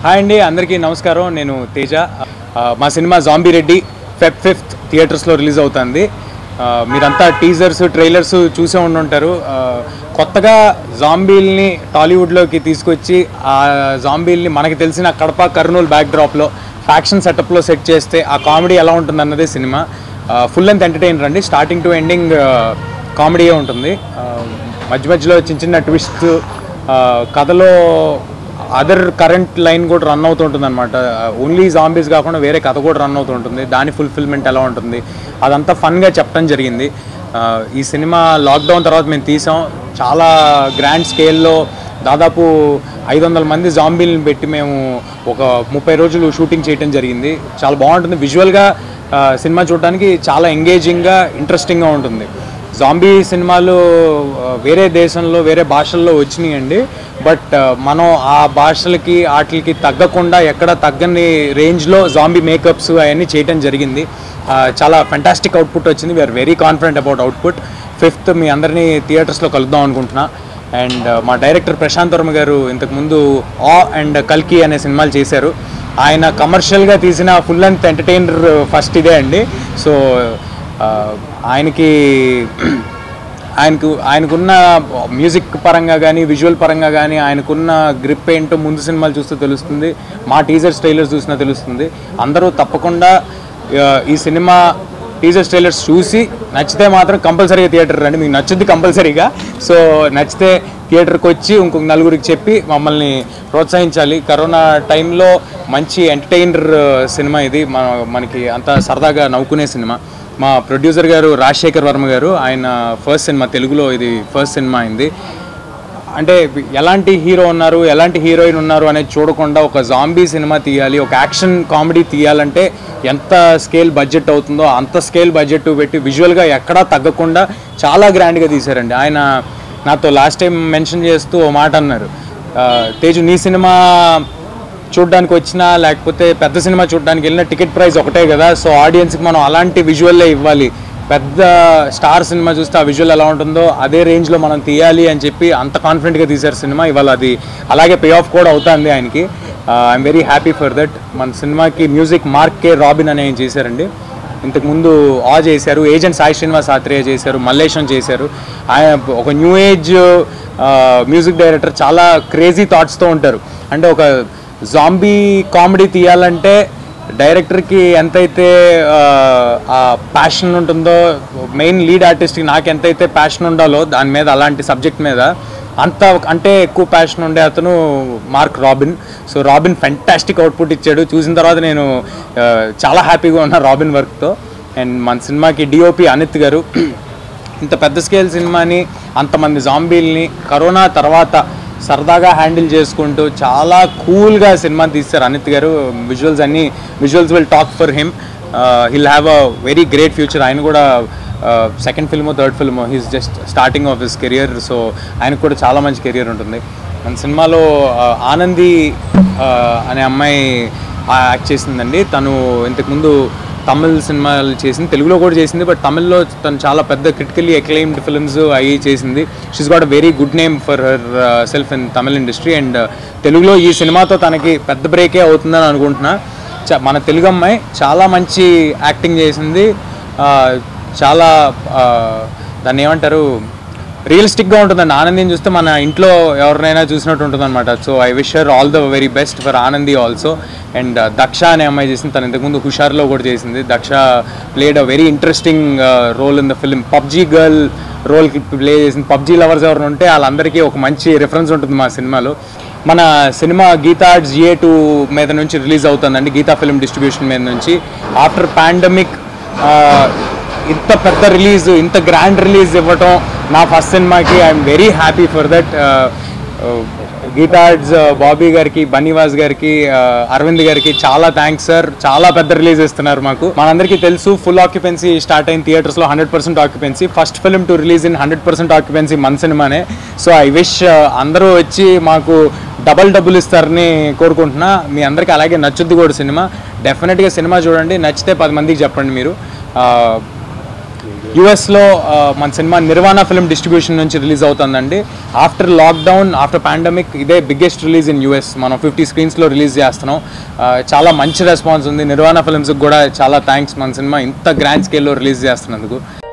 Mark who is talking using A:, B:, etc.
A: hi అండి అందరికీ నమస్కారం నేను తేజ ఆ, మా cinema zombie Reddy Feb fifth థియేటర్స్లో రిలీజ్ అవుతుంది ఆ, మీరంతా టీజర్స్ ట్రైలర్స్ చూసే ఉండుంటారు ఆ, కొత్తగా జాంబీల్ని టాలీవుడ్లోకి తీసుకొచ్చి ఆ జాంబీల్ని మనకి తెలిసిన కడప కర్నూలు బ్యాక్డ్రాప్లో ఫ్యాక్షన్ సెటప్లో సెట్ చేస్తే ఆ కామెడీ ఎలా ఉంటుంది అన్నదే సినిమా ఫుల్ లెంత్ ఎంటర్టైనర్ అండి స్టార్టింగ్ టు ఎండింగ్ కామెడీయే ఉంటుంది ఆ, మధ్య మధ్యలో చిన్న చిన్న ట్విస్ట్ కథలో అదర్ కరెంట్ లైన్ కూడా రన్ అవుతుంటుంది అనమాట ఓన్లీ జాంబీస్ కాకుండా వేరే కథ కూడా రన్ అవుతుంటుంది దాని ఫుల్ఫిల్మెంట్ ఎలా ఉంటుంది అదంతా ఫన్గా చెప్పడం జరిగింది ఆ, ఈ సినిమా లాక్డౌన్ తర్వాత మేము తీసాం చాలా గ్రాండ్ స్కేల్లో దాదాపు ఐదు వందల మంది జాంబీలను పెట్టి మేము ఒక ముప్పై రోజులు షూటింగ్ చేయడం జరిగింది చాలా బాగుంటుంది విజువల్గా సినిమా చూడడానికి చాలా ఎంగేజింగ్గా ఇంట్రెస్టింగ్గా ఉంటుంది జాంబీ సినిమాలు ఆ, వేరే దేశంలో వేరే భాషల్లో వచ్చినాయండి బట్ ఆ, మనం ఆ భాషలకి వాటికి తగ్గకుండా ఎక్కడ తగ్గని రేంజ్లో జాంబీ మేకప్స్ అవన్నీ చేయటం జరిగింది ఆ, చాలా ఫెంటాస్టిక్ అవుట్పుట్ వచ్చింది we're very confident about output fifth మీ అందరినీ థియేటర్స్లో కలుద్దాం అనుకుంటున్నా అండ్ మా డైరెక్టర్ ప్రశాంత్ వర్మ గారు ఇంతకుముందు ఆ అండ్ కల్కి అనే సినిమాలు చేశారు ఆయన కమర్షియల్గా తీసిన ఫుల్ లెంత్ ఎంటర్టైనర్ ఫస్ట్ ఇదే అండి సో ఆ, ఆయనకి ఆయనకు ఆయనకున్న మ్యూజిక్ పరంగా కానీ విజువల్ పరంగా కానీ ఆయనకున్న గ్రిప్ ఏంటో ముందు సినిమాలు చూస్తే తెలుస్తుంది మా టీజర్స్ ట్రైలర్స్ చూసినా తెలుస్తుంది అందరూ తప్పకుండా ఆ, ఈ సినిమా టీజర్స్ ట్రైలర్స్ చూసి నచ్చితే మాత్రం కంపల్సరీగా థియేటర్ రండి మీకు నచ్చుద్ది కంపల్సరీగా సో నచ్చితే థియేటర్కి వచ్చి ఇంకొక నలుగురికి చెప్పి మమ్మల్ని ప్రోత్సహించాలి కరోనా టైంలో మంచి ఎంటర్టైనర్ సినిమా ఇది మన మనకి అంత సరదాగా నవ్వుకునే సినిమా మా ప్రొడ్యూసర్ గారు రాజశేఖర్ వర్మ గారు ఆయన ఫస్ట్ సినిమా తెలుగులో ఇది ఫస్ట్ సినిమా అయింది అంటే ఎలాంటి హీరో ఉన్నారు ఎలాంటి హీరోయిన్ ఉన్నారు అనేది చూడకుండా ఒక జాంబీ సినిమా తీయాలి ఒక యాక్షన్ కామెడీ తీయాలంటే ఎంత స్కేల్ బడ్జెట్ అవుతుందో అంత స్కేల్ బడ్జెట్ పెట్టి విజువల్గా ఎక్కడా తగ్గకుండా చాలా గ్రాండ్గా తీశారండి ఆయన నాతో లాస్ట్ టైం మెన్షన్ చేస్తూ ఓ మాట అన్నారు ఆ, తేజు నీ సినిమా చూడడానికి వచ్చినా లేకపోతే పెద్ద సినిమా చూడడానికి వెళ్ళిన టికెట్ ప్రైస్ ఒకటే కదా సో ఆడియన్స్కి మనం అలాంటి విజువల్లే ఇవ్వాలి పెద్ద స్టార్ సినిమా చూస్తే ఆ విజువల్ ఎలా ఉంటుందో అదే రేంజ్లో మనం తీయాలి అని చెప్పి అంత కాన్ఫిడెంట్గా తీశారు సినిమా ఇవాళ అది అలాగే పే ఆఫ్ కూడా అవుతుంది ఆయనకి I'm very happy for that మన సినిమాకి మ్యూజిక్ మార్క్ కే రాబిన్ అనే ఆయన చేశారండి ఇంతకుముందు ఆ చేశారు ఏజెంట్ సాయి శ్రీనివాస్ ఆత్రేయ చేశారు మల్లేశం చేశారు ఆయన ఒక న్యూ ఏజ్ మ్యూజిక్ డైరెక్టర్ చాలా క్రేజీ థాట్స్తో ఉంటారు అంటే ఒక జాంబీ కామెడీ తీయాలంటే డైరెక్టర్కి ఎంతైతే ఆ, ఆ ప్యాషన్ ఉంటుందో మెయిన్ లీడ్ ఆర్టిస్ట్కి నాకు ఎంతైతే ప్యాషన్ ఉండాలో దాని మీద అలాంటి సబ్జెక్ట్ మీద అంత అంటే ఎక్కువ ప్యాషన్ ఉండే అతను Mark Robin so Robin fantastic output ఇచ్చాడు చూసిన తర్వాత నేను ఆ, చాలా హ్యాపీగా ఉన్నా రాబిన్ వర్క్తో అండ్ మన సినిమాకి డిఓపి అనిత్ గారు ఇంత పెద్ద స్కేల్ సినిమాని అంతమంది జాంబీల్ని కరోనా తర్వాత సరదాగా హ్యాండిల్ చేసుకుంటూ చాలా కూల్గా సినిమా తీస్తారు అనిత్ గారు విజువల్స్ అన్నీ visuals will talk for him he'll have a very great future ఆయన కూడా second film third film he's just starting of his career so ఆయనకు కూడా చాలా మంచి కెరియర్ ఉంటుంది మన సినిమాలో ఆ, ఆనంది ఆ, అనే అమ్మాయి యాక్ట్ చేసిందండి తను ఇంతకుముందు తమిళ్ సినిమాలు చేసింది తెలుగులో కూడా చేసింది బట్ తమిళ్లో తను చాలా పెద్ద క్రిటికల్లీ అక్లైమ్డ్ ఫిల్మ్స్ అవి చేసింది she's got a very good name for herself in Tamil industry and తెలుగులో ఈ సినిమాతో తనకి పెద్ద బ్రేకే అవుతుందని అనుకుంటున్నా చ- మన తెలుగు అమ్మాయి చాలా మంచి యాక్టింగ్ చేసింది ఆ, చాలా ఆ, దాన్ని ఏమంటారు రియలిస్టిక్గా ఉంటుందండి ఆనందిని చూస్తే మన ఇంట్లో ఎవరినైనా చూసినట్టు ఉంటుంది అనమాట so I wish her all the very best for Anandi also and Daksha అనే అమ్మాయి చేసింది తను ఇంతకుముందు హుషార్లో కూడా చేసింది Daksha played a very interesting role in the film PUBG girl రోల్కి ప్లే చేసింది పబ్జీ లవర్స్ ఎవరు ఉంటే వాళ్ళందరికీ ఒక మంచి రిఫరెన్స్ ఉంటుంది మా సినిమాలో మన సినిమా గీతా జిఏ టూ మీద నుంచి రిలీజ్ అవుతుందండి గీతా ఫిల్మ్ డిస్ట్రిబ్యూషన్ మీద నుంచి ఆఫ్టర్ పాండమిక్ ఇంత పెద్ద రిలీజ్ ఇంత గ్రాండ్ రిలీజ్ ఇవ్వటం నా ఫస్ట్ సినిమాకి I'm very happy for that గీతాడ్స్ బాబీ గారికి బన్నీవాస్ గారికి అరవింద్ గారికి చాలా థ్యాంక్స్ సార్ చాలా పెద్ద రిలీజ్ ఇస్తున్నారు మాకు మనందరికీ తెలుసు ఫుల్ ఆక్యుపెన్సీ స్టార్ట్ అయిన థియేటర్స్లో hundred percent occupancy first film to release in hundred percent occupancy మన సినిమానే సో ఐ విష్ అందరూ వచ్చి మాకు డబల్ డబ్బులు ఇస్తారని కోరుకుంటున్నా మీ అందరికీ అలాగే నచ్చుద్ది కూడా సినిమా డెఫినెట్గా సినిమా చూడండి నచ్చితే పది మందికి చెప్పండి మీరు యుఎస్లో మన సినిమా నిర్వాణ ఫిల్మ్ డిస్ట్రిబ్యూషన్ నుంచి రిలీజ్ అవుతుందండి ఆఫ్టర్ లాక్డౌన్ ఆఫ్టర్ పాండమిక్ ఇదే బిగ్గెస్ట్ రిలీజ్ ఇన్ యూఎస్ మనం ఫిఫ్టీ స్క్రీన్స్లో రిలీజ్ చేస్తున్నాం ఆ, చాలా మంచి రెస్పాన్స్ ఉంది నిర్వాణ ఫిల్మ్స్కి కూడా చాలా థ్యాంక్స్ మన సినిమా ఇంత గ్రాండ్ స్కేల్లో రిలీజ్ చేస్తున్నందుకు